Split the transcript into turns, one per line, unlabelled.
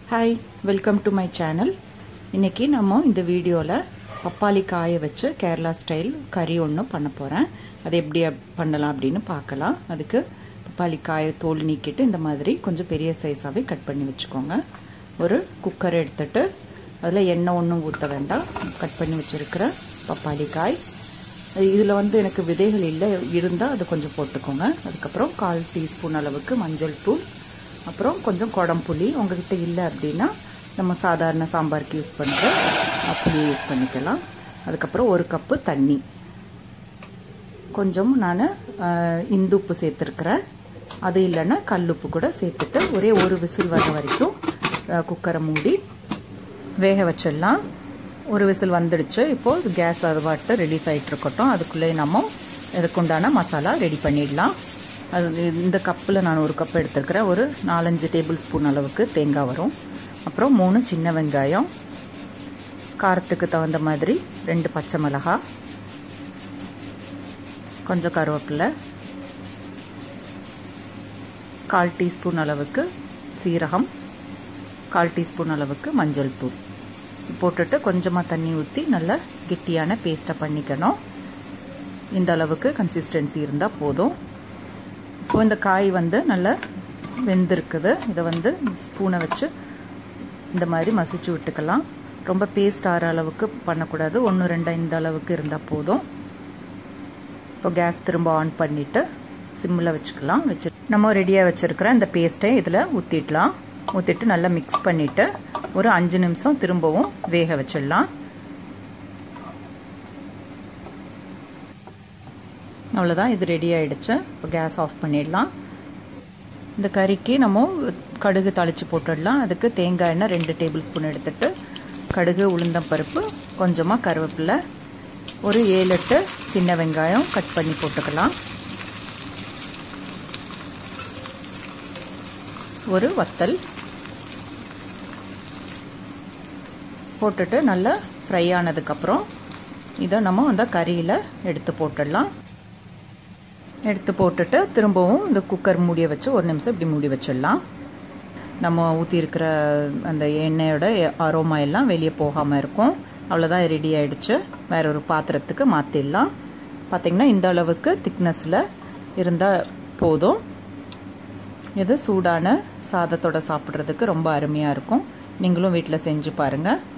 hi welcome to my channel இன்றைக்கி நம்ம இந்த வீடியோவில் பப்பாளி காய வச்சு கேரளா ஸ்டைல் கறி ஒன்று பண்ண போகிறேன் அது எப்படி பண்ணலாம் அப்படின்னு பார்க்கலாம் அதுக்கு பப்பாளி காயை தோல் நீக்கிட்டு இந்த மாதிரி கொஞ்சம் பெரிய சைஸாகவே கட் பண்ணி வச்சுக்கோங்க ஒரு குக்கர் எடுத்துட்டு அதில் எண்ணெய் ஒன்றும் ஊற்ற வேண்டாம் கட் பண்ணி வச்சுருக்கிற பப்பாளி காய் இதில் வந்து எனக்கு விதைகள் இல்லை இருந்தால் அது கொஞ்சம் போட்டுக்கோங்க அதுக்கப்புறம் கால் டீஸ்பூன் அளவுக்கு மஞ்சள் தூள் அப்புறம் கொஞ்சம் குடம்புளி உங்ககிட்ட இல்லை அப்படின்னா நம்ம சாதாரண சாம்பாருக்கு யூஸ் பண்ணுற புளி யூஸ் பண்ணிக்கலாம் அதுக்கப்புறம் ஒரு கப்பு தண்ணி கொஞ்சம் நான் இந்துப்பு சேர்த்துருக்குறேன் அது இல்லைன்னா கல்லுப்பு கூட சேர்த்துட்டு ஒரே ஒரு விசில் வர வரைக்கும் குக்கரை மூடி வேக வச்சிடலாம் ஒரு விசில் வந்துடுச்சு இப்போது கேஸ் அது பாட்டு ரிலீஸ் ஆகிட்டு இருக்கட்டும் அதுக்குள்ளே நம்ம இதுக்குண்டான மசாலா ரெடி பண்ணிடலாம் அது இந்த கப்பில் நான் ஒரு கப் எடுத்துருக்கிறேன் ஒரு நாலஞ்சு டேபிள் ஸ்பூன் அளவுக்கு தேங்காய் வரும் அப்புறம் மூணு சின்ன வெங்காயம் காரத்துக்கு தகுந்த மாதிரி ரெண்டு பச்சை மிளகாய் கொஞ்சம் கருவேப்பிலை கால் டீஸ்பூன் அளவுக்கு சீரகம் கால் டீஸ்பூன் அளவுக்கு மஞ்சள் தூள் போட்டுட்டு கொஞ்சமாக தண்ணி ஊற்றி நல்லா கெட்டியான பேஸ்ட்டை பண்ணிக்கணும் இந்த அளவுக்கு கன்சிஸ்டன்சி இருந்தால் போதும் இப்போ இந்த காய் வந்து நல்லா வெந்திருக்குது இதை வந்து ஸ்பூனை வச்சு இந்த மாதிரி மசிச்சு விட்டுக்கலாம் ரொம்ப பேஸ்ட் ஆகிற அளவுக்கு பண்ணக்கூடாது ஒன்று ரெண்டு இந்த அளவுக்கு இருந்தால் போதும் இப்போ கேஸ் திரும்ப ஆன் பண்ணிவிட்டு சிம்மில் வச்சுக்கலாம் வச்சு நம்ம ரெடியாக வச்சுருக்கிற இந்த பேஸ்ட்டை இதில் ஊற்றிடலாம் ஊற்றிட்டு நல்லா மிக்ஸ் பண்ணிவிட்டு ஒரு அஞ்சு நிமிஷம் திரும்பவும் வேக வச்சிடலாம் அவ்வளோதான் இது ரெடி ஆகிடுச்சு இப்போ கேஸ் ஆஃப் பண்ணிடலாம் இந்த கறிக்கு நம்ம கடுகு தாளித்து போட்டுடலாம் அதுக்கு தேங்காய் எண்ணெய் ரெண்டு டேபிள் ஸ்பூன் எடுத்துட்டு கடுகு உளுந்தம் பருப்பு கொஞ்சமாக கருவேப்பிலை ஒரு ஏழு எட்டு சின்ன வெங்காயம் கட் பண்ணி போட்டுக்கலாம் ஒரு வத்தல் போட்டுட்டு நல்லா ஃப்ரை ஆனதுக்கப்புறம் இதை நம்ம அந்த கறியில் எடுத்து போட்டுடலாம் எடுத்து போட்டுட்டு திரும்பவும் இந்த குக்கர் மூடிய வச்சு ஒரு நிமிஷம் இப்படி மூடி வச்சிடலாம் நம்ம ஊற்றிருக்கிற அந்த எண்ணெயோட அரோமா எல்லாம் வெளியே போகாமல் இருக்கும் அவ்வளோதான் ரெடி ஆகிடுச்சு வேற ஒரு பாத்திரத்துக்கு மாற்றிடலாம் பார்த்திங்கன்னா இந்த அளவுக்கு திக்னஸில் இருந்தால் போதும் இது சூடான சாதத்தோட சாப்பிட்றதுக்கு ரொம்ப அருமையாக இருக்கும் நீங்களும் வீட்டில் செஞ்சு பாருங்கள்